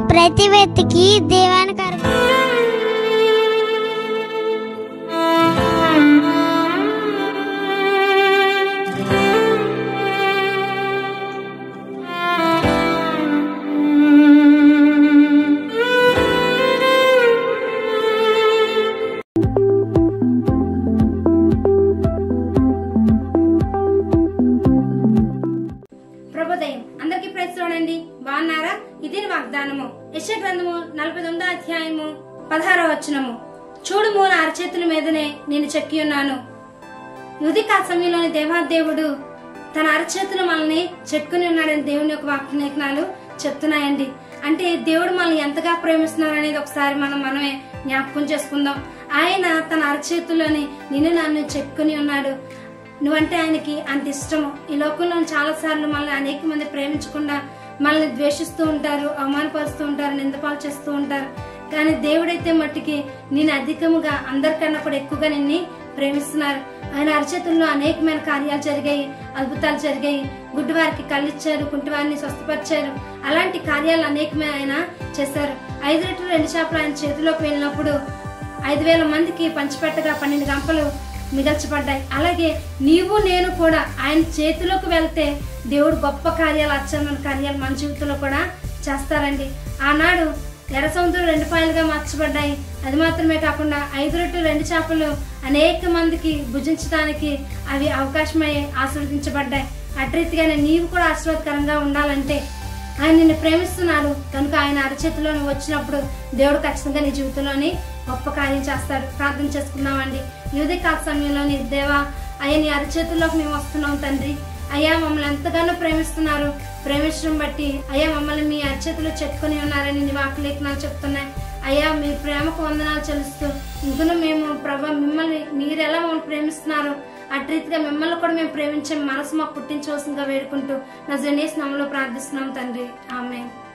ప్రతి వ్యక్తికి దీవెనకరం ప్రభుదయం అందరికి ప్రశ్నలోనండి బాగున్నారా ఇది వాగ్దానము యశ గ్రంథము నలభై తొమ్మిదో అధ్యాయము పదహారవ వచనము చూడుము నా అరచేతుల మీదనే నేను చెక్కి ఉన్నాను యుధికా సమయంలోని దేవాదేవుడు తన అరచేతులు మనల్ని చెక్కుని ఉన్నాడని దేవుని యొక్క వాక్యలేఖనాలు చెప్తున్నాయండి అంటే దేవుడు మనల్ని ఎంతగా ప్రేమిస్తున్నారు అనేది ఒకసారి మనం మనమే జ్ఞాపకం చేసుకుందాం ఆయన తన అరచేతుల్లోని నిన్ను నన్ను చెక్కుని ఉన్నాడు నువ్వంటే ఆయనకి అంత ఇష్టము ఈ లోకంలో చాలా సార్లు మనల్ని అనేక మంది ప్రేమించకుండా మనల్ని ద్వేషిస్తూ ఉంటారు అవమానపరుస్తూ ఉంటారు నిందపాలు చేస్తూ ఉంటారు కానీ దేవుడైతే మట్టికి నేను అధికముగా అందరికన్నా కూడా ఎక్కువగా నిన్ను ప్రేమిస్తున్నారు ఆయన అరచేతుల్లో అనేకమైన కార్యాలు జరిగాయి అద్భుతాలు జరిగాయి గుడ్డివారికి కళ్ళిచ్చారు కుంటివారిని స్వస్థపరిచారు అలాంటి కార్యాలు అనేకమైన ఆయన చేశారు ఐదు రెట్లు రెండు చేపలు ఆయన చేతిలోకి వెళ్ళినప్పుడు ఐదు వేల మందికి పంచిపెట్టగా పన్నెండు గంపలు మిగల్చబడ్డాయి అలాగే నీవు నేను కూడా ఆయన చేతిలోకి వెళ్తే దేవుడు గొప్ప కార్యాలు అచ్చమైన కార్యాలు మన జీవితంలో కూడా చేస్తారండి ఆనాడు ఎర్ర సముద్రం రెండు పాయలుగా మార్చబడ్డాయి అది మాత్రమే కాకుండా ఐదు రొట్టెలు రెండు చేపలు అనేక మందికి భుజించడానికి అవి అవకాశమై ఆశీర్వదించబడ్డాయి అట్రీతిగానే నీవు కూడా ఆశీర్వాదకరంగా ఉండాలంటే ఆయన నిన్ను ప్రేమిస్తున్నాడు కనుక ఆయన అరచేతిలో నువ్వు వచ్చినప్పుడు దేవుడు ఖచ్చితంగా నీ జీవితంలోని గొప్ప కార్యం చేస్తాడు ప్రార్థన చేసుకుందామండి యువతి కాల సమయంలోని దేవా అయ్యా నీ అరచేతుల్లోకి మేము వస్తున్నాం తండ్రి అయ్యా మమ్మల్ని ఎంతగానో ప్రేమిస్తున్నారు ప్రేమించడం బట్టి అయ్యా మమ్మల్ని మీ అరచేతిలో చెప్పుకొని ఉన్నారని నీ వాకులేఖనాలు చెప్తున్నాయి అయ్యా మీ ప్రేమకు వందనాలు చెల్లిస్తూ ఇంకను మేము ప్రభా మిమ్మల్ని మీరు ఎలా మమ్మల్ని ప్రేమిస్తున్నారో అట్రీతిగా మిమ్మల్ని కూడా మేము ప్రేమించే మనసు మాకు పుట్టించవలసిందిగా వేడుకుంటూ నా జనేష్ నామంలో ప్రార్థిస్తున్నాం తండ్రి ఆమె